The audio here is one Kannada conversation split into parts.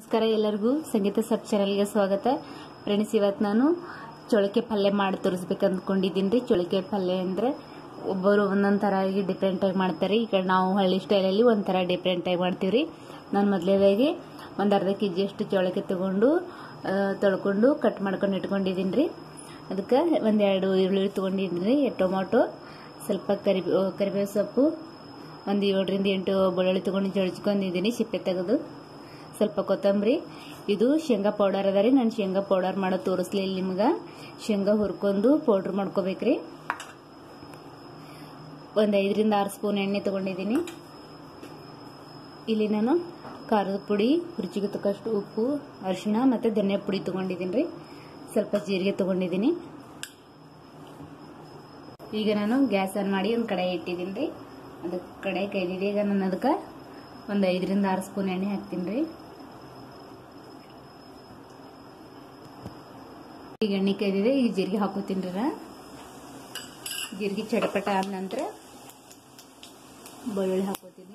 ನಮಸ್ಕಾರ ಎಲ್ಲರಿಗೂ ಸಂಗೀತ ಸಬ್ ಚಾನಲ್ಗೆ ಸ್ವಾಗತ ಫ್ರೆಂಡ್ಸ್ ಇವತ್ತು ನಾನು ಚೊಳಕೆ ಪಲ್ಯ ಮಾಡಿ ತೋರಿಸ್ಬೇಕು ಅಂದ್ಕೊಂಡಿದ್ದೀನಿ ರೀ ಚೊಳಕೆ ಪಲ್ಯ ಅಂದರೆ ಒಬ್ಬರು ಒಂದೊಂದು ಥರ ಆಗಿ ಡಿಫ್ರೆಂಟಾಗಿ ಮಾಡ್ತಾರೆ ಈ ಕಡೆ ನಾವು ಹಳ್ಳಿ ಸ್ಟೈಲಲ್ಲಿ ಒಂಥರ ಡಿಫ್ರೆಂಟಾಗಿ ಮಾಡ್ತೀವಿ ರೀ ನಾನು ಮೊದಲೇದಾಗಿ ಒಂದು ಅರ್ಧ ಕೆ ಜಿಯಷ್ಟು ಚೊಳಕೆ ತೊಗೊಂಡು ಆ, ತೊಳ್ಕೊಂಡು ಕಟ್ ಮಾಡ್ಕೊಂಡು ಇಟ್ಕೊಂಡಿದ್ದೀನಿ ರೀ ಅದಕ್ಕೆ ಒಂದೆರಡು ಈರುಳ್ಳಿ ತೊಗೊಂಡಿದ್ದೀನಿ ರೀ ಟೊಮಾಟೊ ಸ್ವಲ್ಪ ಕರಿ ಕರಿಬೇವು ಸೊಪ್ಪು ಒಂದು ಏಳರಿಂದ ಎಂಟು ಬೆಳ್ಳುಳ್ಳಿ ತೊಗೊಂಡು ಜೊಳ್ಚ್ಕೊಂಡಿದ್ದೀನಿ ಸಿಪ್ಪೆ ತೆಗೆದು ಸ್ವಲ್ಪ ಕೊತ್ತಂಬರಿ ಇದು ಶೇಂಗಾ ಪೌಡರ್ ಅದ ರೀ ನಾನು ಶೇಂಗಾ ಪೌಡರ್ ಮಾಡೋದು ತೋರಿಸ್ಲಿಲ್ಲ ನಿಮ್ಗೆ ಶೇಂಗಾ ಹುರ್ಕೊಂಡು ಪೌಡ್ರ್ ಮಾಡ್ಕೋಬೇಕ್ರಿ ಒಂದು ಐದರಿಂದ ಆರು ಸ್ಪೂನ್ ಎಣ್ಣೆ ತೊಗೊಂಡಿದ್ದೀನಿ ಇಲ್ಲಿ ನಾನು ಖಾರದ ಪುಡಿ ರುಚಿಗೆ ತಕ್ಕಷ್ಟು ಉಪ್ಪು ಅರಿಶಿಣ ಮತ್ತು ಧನಿಯಾ ಪುಡಿ ತೊಗೊಂಡಿದ್ದೀನಿ ರೀ ಸ್ವಲ್ಪ ಜೀರಿಗೆ ತೊಗೊಂಡಿದ್ದೀನಿ ಈಗ ನಾನು ಗ್ಯಾಸ್ ಆನ್ ಮಾಡಿ ಒಂದು ಕಡೆ ಇಟ್ಟಿದ್ದೀನಿ ರೀ ಅದಕ್ಕೆ ಕಡೆ ಕೈದಿದೆ ಈಗ ನಾನು ಅದಕ್ಕೆ ಒಂದು ಐದರಿಂದ ಆರು ಸ್ಪೂನ್ ಎಣ್ಣೆ ಹಾಕ್ತೀನಿ ರೀ ಈಗ ಎಣ್ಣೆ ಕೈದಿದೆ ಈಗ ಜೀರಿಗೆ ಹಾಕೋತೀನಿ ರೀ ಜೀರಿಗೆ ಚಟಪಟ ಆದ ನಂತರ ಬೆಳ್ಳುಳ್ಳಿ ಹಾಕೋತೀನಿ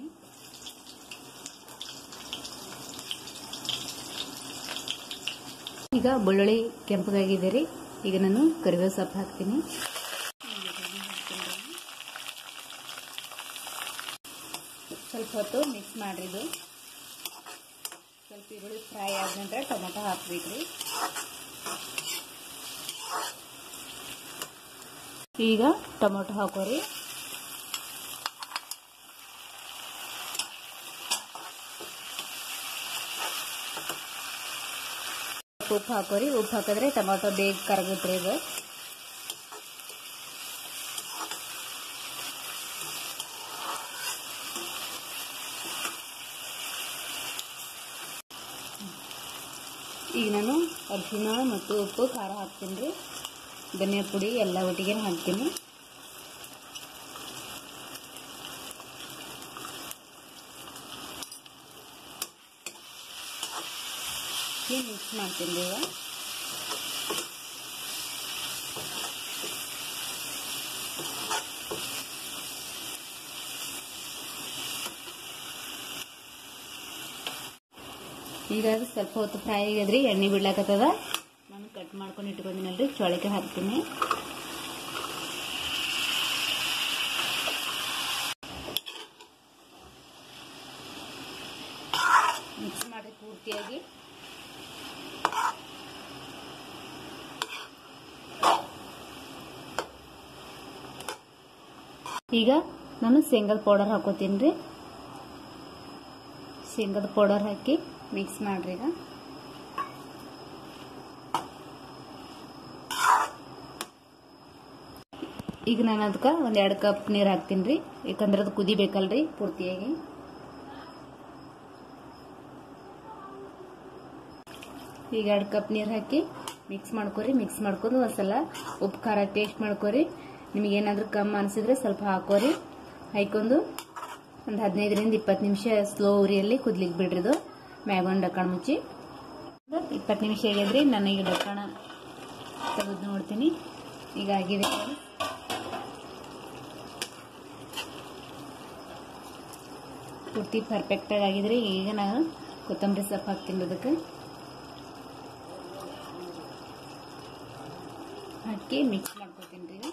ಈಗ ಬೆಳ್ಳುಳ್ಳಿ ಕೆಂಪಗಾಗಿದೆ ರೀ ಈಗ ನಾನು ಕರಿಬೇವು ಸೊಪ್ಪು ಹಾಕ್ತೀನಿ ಸ್ವಲ್ಪ ಹೊತ್ತು ಮಿಕ್ಸ್ ಮಾಡಿದ್ದು ಸ್ವಲ್ಪ ಈರುಳ್ಳಿ ಫ್ರೈ ಆದ ನಂತರ ಟೊಮೊಟೊ ಹಾಕ್ಬೇಕ್ರಿ ಈಗ ಟೊಮೊಟೊ ಹಾಕೋರಿ ಉಪ್ಪು ಹಾಕೋರಿ ಉಪ್ಪು ಹಾಕಿದ್ರೆ ಟೊಮೊಟೊ ಬೇಗ ಕರಗುತ್ತೆ ಇದು ಈಗ ನಾನು ಅರಿಶಿಣ ಮತ್ತು ಉಪ್ಪು ಖಾರ ಹಾಕ್ತೀನಿ ರೀ ಧನಿಯಾ ಪುಡಿ ಎಲ್ಲ ಒಟ್ಟಿಗೆ ಹಾಕ್ತೀನಿ ಈಗ ಮಿಕ್ಸ್ ಮಾಡ್ತೀನಿ ರೀ ಈಗ ಈಗ ಅದು ಸ್ವಲ್ಪ ಹೊತ್ತು ಫ್ರೈ ಆಗ್ಯದ್ರಿ ಎಣ್ಣೆ ಬಿಡ್ಲಾಕತ್ತದ ನಾನು ಕಟ್ ಮಾಡ್ಕೊಂಡು ಇಟ್ಕೊಂಡಿನಲ್ರಿ ಚೊಳಕೆ ಹಾಕ್ತೀನಿ ಮಿಕ್ಸ್ ಮಾಡಿ ಪೂರ್ತಿಯಾಗಿ ಈಗ ನಾನು ಶೇಂಗದ ಪೌಡರ್ ಹಾಕೋತೀನಿ ರೀ ಶೇಂಗದ ಪೌಡರ್ ಹಾಕಿ ಮಿಕ್ಸ್ ಮಾಡ್ರಿ ಈಗ ಈಗ ನಾನು ಅದಕ್ಕೆ ಒಂದು ಎರಡು ಕಪ್ ನೀರು ಹಾಕ್ತೀನಿ ರೀ ಯಾಕಂದ್ರೆ ಅದು ಕುದಿಬೇಕಲ್ರಿ ಪೂರ್ತಿಯಾಗಿ ಈಗ ಎರಡು ಕಪ್ ನೀರು ಹಾಕಿ ಮಿಕ್ಸ್ ಮಾಡ್ಕೊರಿ ಮಿಕ್ಸ್ ಮಾಡ್ಕೊಂಡು ಒಂದ್ಸಲ ಉಪ್ಪು ಖಾರ ಟೇಸ್ಟ್ ಮಾಡ್ಕೊರಿ ನಿಮಗೇನಾದ್ರೂ ಕಮ್ಮಿ ಅನಿಸಿದ್ರೆ ಸ್ವಲ್ಪ ಹಾಕೋರಿ ಹಾಯ್ಕೊಂಡು ಒಂದು ಹದಿನೈದರಿಂದ ಇಪ್ಪತ್ತು ನಿಮಿಷ ಸ್ಲೋ ಉರಿಯಲ್ಲಿ ಕುದ್ಲಿಕ್ಕೆ ಬಿಡ್ರಿದು ಮ್ಯಾಗೊಂದು ಡಕ್ಕಣ ಮುಚ್ಚಿ ಇಪ್ಪತ್ತು ನಿಮಿಷ ಆಗ್ಯದ್ರಿ ನಾನು ಈಗ ಡಕ್ಕಣ ತೆಗೆದು ನೋಡ್ತೀನಿ ಈಗ ಆಗಿದೆ ಪೂರ್ತಿ ಪರ್ಫೆಕ್ಟಾಗಿ ಆಗಿದ್ರೆ ಈಗ ನಾನು ಕೊತ್ತಂಬರಿ ಸೊಪ್ಪು ಹಾಕ್ತೀನಿ ಅದಕ್ಕೆ ಹಾಕಿ ಮಿಕ್ಸ್ ಮಾಡ್ಕೊತೀನಿ ರೀ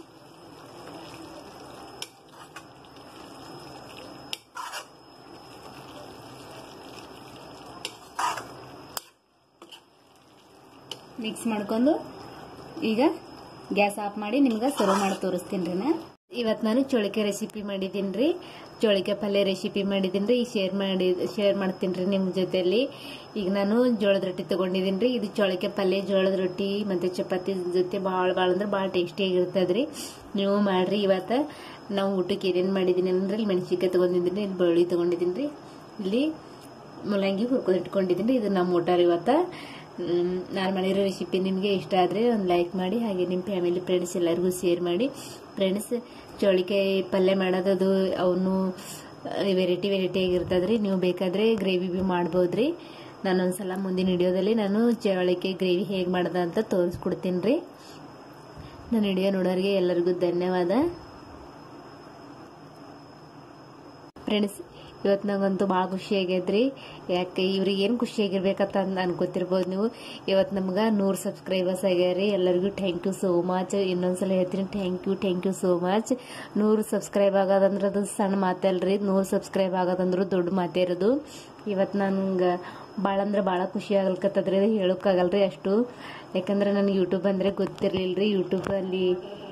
ಮಿಕ್ಸ್ ಮಾಡ್ಕೊಂಡು ಈಗ ಗ್ಯಾಸ್ ಆಫ್ ಮಾಡಿ ನಿಮ್ಗೆ ಸರ್ವ್ ಮಾಡಿ ತೋರಿಸ್ತೀನಿ ರೀ ನಾ ಇವತ್ತು ನಾನು ಚೋಳಿಕೆ ರೆಸಿಪಿ ಮಾಡಿದ್ದೀನಿ ರೀ ಚೋಳಿಕೆ ಪಲ್ಯ ರೆಸಿಪಿ ಮಾಡಿದ್ದೀನಿ ರೀ ಶೇರ್ ಮಾಡಿ ಶೇರ್ ಮಾಡ್ತೀನಿ ರೀ ನಿಮ್ಮ ಜೊತೆಯಲ್ಲಿ ಈಗ ನಾನು ಜೋಳದ ರೊಟ್ಟಿ ತೊಗೊಂಡಿದ್ದೀನಿ ರೀ ಇದು ಚೋಳಿಕೆ ಪಲ್ಯ ಜೋಳದ ರೊಟ್ಟಿ ಮತ್ತು ಚಪಾತಿ ಜೊತೆ ಭಾಳ ಭಾಳ ಅಂದ್ರೆ ಭಾಳ ಟೇಸ್ಟಿಯಾಗಿರ್ತದೆ ರೀ ನೀವು ಮಾಡ್ರಿ ಇವತ್ತು ನಾವು ಊಟಕ್ಕೆ ಏನೇನು ಮಾಡಿದ್ದೀನಿ ಅಂದ್ರೆ ಇಲ್ಲಿ ಮೆಣಸಿನ್ಕಾಯಿ ತೊಗೊಂಡಿದ್ದೀನಿ ಇಲ್ಲಿ ಬೆಳ್ಳುಳ್ಳಿ ತೊಗೊಂಡಿದ್ದೀನಿ ರೀ ಇಲ್ಲಿ ಮುಲ್ಲಂಗಿ ಹುರ್ಕೊಂಡು ಇಟ್ಕೊಂಡಿದ್ದೀನಿ ಇದು ನಮ್ಮ ಊಟ ರೀ ಇವತ್ತು ನಾನು ಮಾಡಿರೋ ರೆಸಿಪಿ ನಿಮಗೆ ಇಷ್ಟ ಆದರೆ ಒಂದು ಲೈಕ್ ಮಾಡಿ ಹಾಗೆ ನಿಮ್ಮ ಫ್ಯಾಮಿಲಿ ಫ್ರೆಂಡ್ಸ್ ಎಲ್ಲರಿಗೂ ಶೇರ್ ಮಾಡಿ ಫ್ರೆಂಡ್ಸ್ ಚೌಳಿಕಾಯಿ ಪಲ್ಯ ಮಾಡೋದದು ಅವನು ವೆರೈಟಿ ವೆರೈಟಿ ಆಗಿರ್ತದೆ ರೀ ನೀವು ಬೇಕಾದರೆ ಗ್ರೇವಿ ಭೀ ಮಾಡ್ಬೋದು ರೀ ನಾನೊಂದ್ಸಲ ಮುಂದಿನ ವಿಡಿಯೋದಲ್ಲಿ ನಾನು ಚೌಳಿಕಾಯಿ ಗ್ರೇವಿ ಹೇಗೆ ಮಾಡೋದ ಅಂತ ತೋರಿಸ್ಕೊಡ್ತೀನಿ ರೀ ನನ್ನ ವಿಡಿಯೋ ನೋಡೋರಿಗೆ ಎಲ್ಲರಿಗೂ ಧನ್ಯವಾದ ಫ್ರೆಂಡ್ಸ್ ಇವತ್ತು ನಂಗಂತೂ ಭಾಳ ಖುಷಿ ಆಗೈತ್ರಿ ಯಾಕೆ ಇವ್ರಿಗೆ ಏನು ಖುಷಿ ಆಗಿರ್ಬೇಕಂತ ಅಂದ್ ಅನ್ಕೋತಿರ್ಬೋದು ನೀವು ಇವತ್ತು ನಮ್ಗೆ ನೂರು ಸಬ್ಸ್ಕ್ರೈಬರ್ಸ್ ಆಗ್ಯಾರಿ ಎಲ್ಲರಿಗೂ ಥ್ಯಾಂಕ್ ಯು ಸೋ ಮಚ್ ಇನ್ನೊಂದ್ಸಲ ಹೇಳ್ತೀನಿ thank you thank you so much ನೂರು ಸಬ್ಸ್ಕ್ರೈಬ್ ಆಗೋದಂದ್ರೆ ಅದು ಸಣ್ಣ ಮಾತಲ್ರಿ ನೂರು ಸಬ್ಸ್ಕ್ರೈಬ್ ಆಗೋದಂದ್ರೆ ದೊಡ್ಡ ಮಾತೇ ಇರೋದು ಇವತ್ತು ನಂಗೆ ಭಾಳ ಅಂದ್ರೆ ಭಾಳ ಖುಷಿ ಆಗ್ಲಿಕತ್ತದ್ರಿ ಅದು ಹೇಳೋಕ್ಕಾಗಲ್ರಿ ಅಷ್ಟು ಯಾಕಂದ್ರೆ ನನಗೆ ಯೂಟ್ಯೂಬ್ ಅಂದರೆ ಗೊತ್ತಿರಲಿಲ್ಲ ಯೂಟ್ಯೂಬಲ್ಲಿ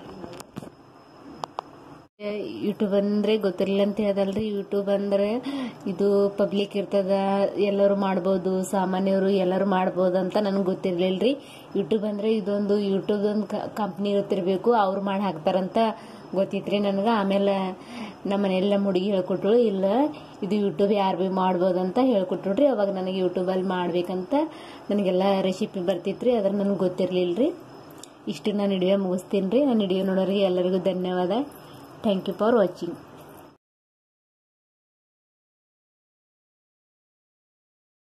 ಯೂಟ್ಯೂಬ್ ಅಂದ್ರೆ ಗೊತ್ತಿರಲಿಲ್ಲ ಅಂತ ಹೇಳ್ದಲ್ರಿ ಯೂಟ್ಯೂಬ್ ಅಂದ್ರೆ ಇದು ಪಬ್ಲಿಕ್ ಇರ್ತದ ಎಲ್ಲರೂ ಮಾಡ್ಬೋದು ಸಾಮಾನ್ಯರು ಎಲ್ಲರೂ ಮಾಡ್ಬೋದು ಅಂತ ನನಗೆ ಗೊತ್ತಿರ್ಲಿಲ್ರಿ ಯೂಟ್ಯೂಬ್ ಅಂದ್ರೆ ಇದೊಂದು ಯೂಟ್ಯೂಬ್ ಒಂದು ಕಂಪ್ನಿ ಇರ್ತಿರ್ಬೇಕು ಅವ್ರು ಮಾಡಿ ಹಾಕ್ತಾರಂತ ಗೊತ್ತಿತ್ರಿ ನನಗೆ ಆಮೇಲೆ ನಮ್ಮ ಮನೆಯಲ್ಲಿ ನಮ್ಮ ಹುಡುಗಿ ಹೇಳ್ಕೊಟ್ರು ಇಲ್ಲ ಇದು ಯೂಟ್ಯೂಬ್ ಯಾರು ಭೀ ಮಾಡ್ಬೋದು ಅಂತ ಹೇಳ್ಕೊಟ್ರು ಅವಾಗ ನನಗೆ ಯೂಟ್ಯೂಬಲ್ಲಿ ಮಾಡ್ಬೇಕಂತ ನನಗೆಲ್ಲ ರೆಸಿಪಿ ಬರ್ತಿತ್ರಿ ಅದ್ರ ನನಗೆ ಗೊತ್ತಿರಲಿಲ್ಲ ರೀ ಇಷ್ಟು ನಾನು ವಿಡಿಯೋ ಮುಗಿಸ್ತೀನಿ ರೀ ನಾನು ವಿಡಿಯೋ ನೋಡೋರಿಗೆ ಎಲ್ಲರಿಗೂ ಧನ್ಯವಾದ ಥ್ಯಾಂಕ್ ಯು ಫಾರ್ ವಾಚಿಂಗ್